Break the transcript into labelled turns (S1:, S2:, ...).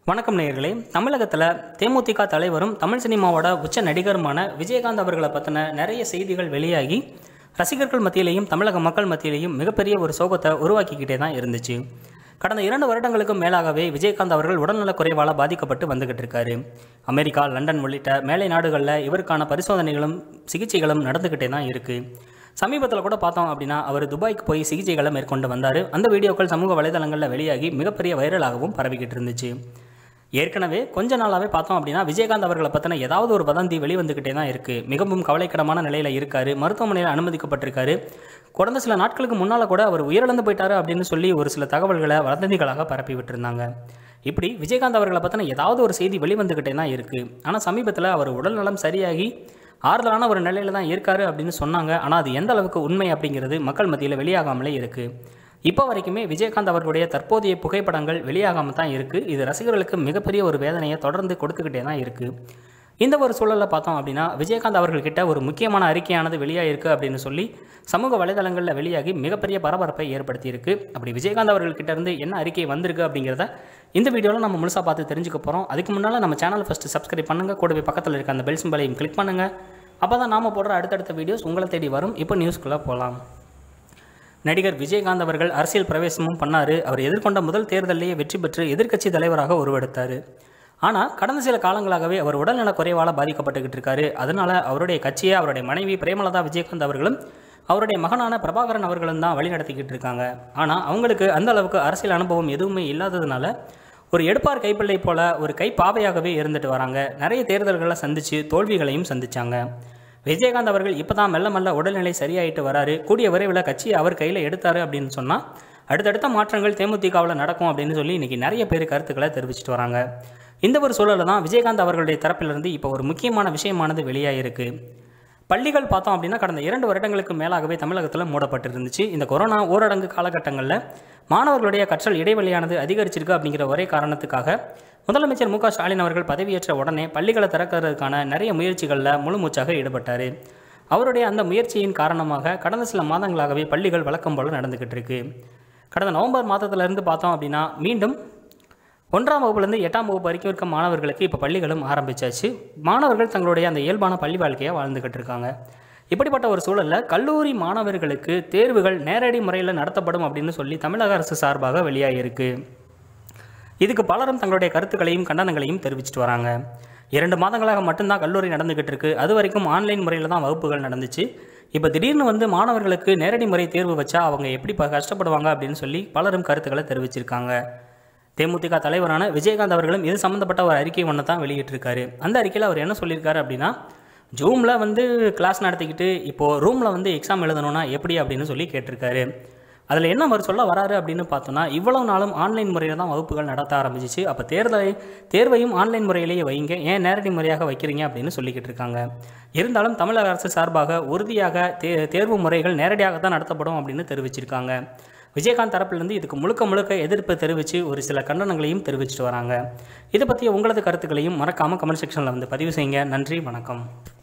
S1: வணக்கம் நேயர்களே தமிழகத்தில் தேமுதிக தலைவரும் தமிழ் சினிமாவோட உச்ச நடிகருமான விஜயகாந்த் அவர்களை பற்றின நிறைய செய்திகள் வெளியாகி ரசிகர்கள் மத்தியிலையும் தமிழக மக்கள் மத்தியிலையும் மிகப்பெரிய ஒரு சோகத்தை உருவாக்கிக்கிட்டே தான் இருந்துச்சு கடந்த இரண்டு வருடங்களுக்கும் மேலாகவே விஜயகாந்த் அவர்கள் உடல்நலக் குறைவால் பாதிக்கப்பட்டு வந்துகிட்டு இருக்காரு அமெரிக்கா லண்டன் உள்ளிட்ட மேலை நாடுகளில் இவருக்கான பரிசோதனைகளும் சிகிச்சைகளும் நடந்துக்கிட்டே தான் இருக்குது சமீபத்தில் கூட பார்த்தோம் அப்படின்னா அவர் துபாய்க்கு போய் சிகிச்சைகளை மேற்கொண்டு வந்தார் அந்த வீடியோக்கள் சமூக வலைதளங்களில் வெளியாகி மிகப்பெரிய வைரலாகவும் பரவிக்கிட்டு இருந்துச்சு ஏற்கனவே கொஞ்ச நாளாகவே பார்த்தோம் அப்படின்னா விஜயகாந்த் அவர்களை பற்றின ஏதாவது ஒரு வதந்தி வெளிவந்துக்கிட்டே தான் இருக்குது மிகவும் கவலைக்கிடமான நிலையில் இருக்கார் மருத்துவமனையில் அனுமதிக்கப்பட்டிருக்காரு கடந்த சில நாட்களுக்கு முன்னால் கூட அவர் உயிரிழந்து போயிட்டாரு அப்படின்னு சொல்லி ஒரு சில தகவல்களை வதந்திகளாக பரப்பி விட்டுருந்தாங்க இப்படி விஜயகாந்த் அவர்களை பற்றின ஏதாவது ஒரு செய்தி வெளிவந்துக்கிட்டே தான் இருக்குது ஆனால் சமீபத்தில் அவர் உடல்நலம் சரியாகி ஆறுதலான ஒரு நிலையில தான் இருக்காரு அப்படின்னு சொன்னாங்க ஆனால் அது எந்த அளவுக்கு உண்மை அப்படிங்கிறது மக்கள் மத்தியில் வெளியாகாமலே இருக்குது இப்போ வரைக்குமே விஜயகாந்த் அவர்களுடைய தற்போதைய புகைப்படங்கள் வெளியாகாமல் தான் இருக்குது இது ரசிகர்களுக்கு மிகப்பெரிய ஒரு வேதனையை தொடர்ந்து கொடுத்துக்கிட்டே தான் இருக்குது இந்த ஒரு சூழலில் பார்த்தோம் அப்படின்னா விஜயகாந்த் அவர்கள்கிட்ட ஒரு முக்கியமான அறிக்கையானது வெளியாகிருக்கு அப்படின்னு சொல்லி சமூக வலைதளங்களில் வெளியாகி மிகப்பெரிய பரபரப்பை ஏற்படுத்தியிருக்கு அப்படி விஜயகாந்த் அவர்கள்கிட்ட இருந்து என்ன அறிக்கை வந்திருக்கு அப்படிங்கிறத இந்த வீடியோவில் நம்ம முழுசாக பார்த்து தெரிஞ்சுக்க போகிறோம் அதுக்கு முன்னால் நம்ம சேனலை ஃபஸ்ட்டு சப்ஸ்கிரைப் பண்ணுங்கள் கூடவே பக்கத்தில் இருக்க அந்த பெல் சிம்பலையும் கிளிக் பண்ணுங்கள் அப்போ தான் நாம் போடுற அடுத்தடுத்த வீடியோஸ் உங்களை தேடி வரும் இப்போ நியூஸ்க்குள்ளே போகலாம் நடிகர் விஜயகாந்த் அவர்கள் அரசியல் பிரவேசமும் பண்ணார் அவர் எதிர்கொண்ட முதல் தேர்தலிலேயே வெற்றி பெற்று எதிர்க்கட்சி தலைவராக உருவெடுத்தார் ஆனால் கடந்த சில காலங்களாகவே அவர் உடல்நலக் குறைவால் பாதிக்கப்பட்டுக்கிட்டு இருக்காரு அதனால் அவருடைய கட்சியை அவருடைய மனைவி பிரேமலதா விஜயகாந்த் அவர்களும் அவருடைய மகனான பிரபாகரன் அவர்களும் தான் வழி நடத்திக்கிட்டு இருக்காங்க ஆனால் அவங்களுக்கு அந்த அளவுக்கு அரசியல் அனுபவம் எதுவுமே இல்லாததுனால ஒரு எடுப்பார் கைப்பிள்ளை போல ஒரு கைப்பாவையாகவே இருந்துட்டு வராங்க நிறைய தேர்தல்களை சந்தித்து தோல்விகளையும் சந்திச்சாங்க விஜயகாந்த் அவர்கள் இப்போ தான் மெல்ல மெல்ல உடல்நிலை சரியாயிட்டு வராரு கூடிய விரைவில் கட்சியை அவர் கையில் எடுத்தாரு அப்படின்னு சொன்னால் அடுத்தடுத்த மாற்றங்கள் தேமுதிகவில் நடக்கும் அப்படின்னு சொல்லி இன்றைக்கி நிறைய பேர் கருத்துக்களை தெரிவிச்சிட்டு வராங்க இந்த ஒரு சூழலில் தான் விஜயகாந்த் அவர்களுடைய தரப்பிலிருந்து இப்போ ஒரு முக்கியமான விஷயமானது வெளியாகிருக்கு பள்ளிகள் பார்த்தோம் அப்படின்னா கடந்த இரண்டு வருடங்களுக்கு மேலாகவே தமிழகத்தில் மூடப்பட்டிருந்துச்சு இந்த கொரோனா ஊரடங்கு காலகட்டங்களில் மாணவர்களுடைய கற்றல் இடைவெளியானது அதிகரிச்சிருக்கு அப்படிங்கிற ஒரே காரணத்துக்காக முதலமைச்சர் மு க ஸ்டாலின் அவர்கள் பதவியேற்ற உடனே பள்ளிகளை திறக்கிறதுக்கான நிறைய முயற்சிகளில் முழு மூச்சாக ஈடுபட்டார் அவருடைய அந்த முயற்சியின் காரணமாக கடந்த சில மாதங்களாகவே பள்ளிகள் வழக்கம் போல் நடந்துக்கிட்டு இருக்கு கடந்த நவம்பர் மாதத்திலிருந்து பார்த்தோம் அப்படின்னா மீண்டும் ஒன்றாம் வகுப்புலேருந்து எட்டாம் வகுப்பு வரைக்கும் இருக்க மாணவர்களுக்கு இப்போ பள்ளிகளும் ஆரம்பிச்சாச்சு மாணவர்கள் தங்களுடைய அந்த இயல்பான பள்ளி வாழ்க்கையை வாழ்ந்துக்கிட்டு இருக்காங்க இப்படிப்பட்ட ஒரு சூழலில் கல்லூரி மாணவர்களுக்கு தேர்வுகள் நேரடி முறையில் நடத்தப்படும் அப்படின்னு சொல்லி தமிழக அரசு சார்பாக வெளியாகியிருக்கு இதுக்கு பலரும் தங்களுடைய கருத்துக்களையும் கண்டனங்களையும் தெரிவிச்சிட்டு வராங்க இரண்டு மாதங்களாக மட்டும்தான் கல்லூரி நடந்துக்கிட்டு இருக்கு அது வரைக்கும் ஆன்லைன் முறையில் தான் வகுப்புகள் நடந்துச்சு இப்போ திடீர்னு வந்து மாணவர்களுக்கு நேரடி முறை தேர்வு வச்சா அவங்க எப்படி ப- கஷ்டப்படுவாங்க அப்படின்னு சொல்லி பலரும் கருத்துக்களை தெரிவிச்சிருக்காங்க தேமுதிக தலைவரான விஜயகாந்த் அவர்களும் இது சம்மந்தப்பட்ட ஒரு அறிக்கை ஒன்று தான் வெளியிட்டிருக்காரு அந்த அறிக்கையில் அவர் என்ன சொல்லியிருக்காரு அப்படின்னா ஜூமில் வந்து கிளாஸ் நடத்திக்கிட்டு இப்போது ரூமில் வந்து எக்ஸாம் எழுதணும்னா எப்படி அப்படின்னு சொல்லி கேட்டிருக்காரு அதில் என்ன அவர் சொல்ல வராரு அப்படின்னு பார்த்தோன்னா இவ்வளவு நாளும் ஆன்லைன் முறையில் தான் வகுப்புகள் நடத்த ஆரம்பிச்சிச்சு அப்போ தேர்தலை தேர்வையும் ஆன்லைன் முறையிலேயே வைங்க ஏன் நேரடி முறையாக வைக்கிறீங்க அப்படின்னு சொல்லிக்கிட்டு இருக்காங்க இருந்தாலும் தமிழக அரசு சார்பாக உறுதியாக தே தேர்வு முறைகள் நேரடியாக தான் நடத்தப்படும் அப்படின்னு தெரிவிச்சிருக்காங்க விஜயகாந்த் தரப்பிலிருந்து இதுக்கு முழுக்க முழுக்க எதிர்ப்பு தெரிவித்து ஒரு சில கண்டனங்களையும் தெரிவிச்சிட்டு வராங்க இதை பற்றி உங்களது கருத்துக்களையும் மறக்காமல் கமெண்ட் செக்ஷனில் வந்து பதிவு செய்யுங்க நன்றி வணக்கம்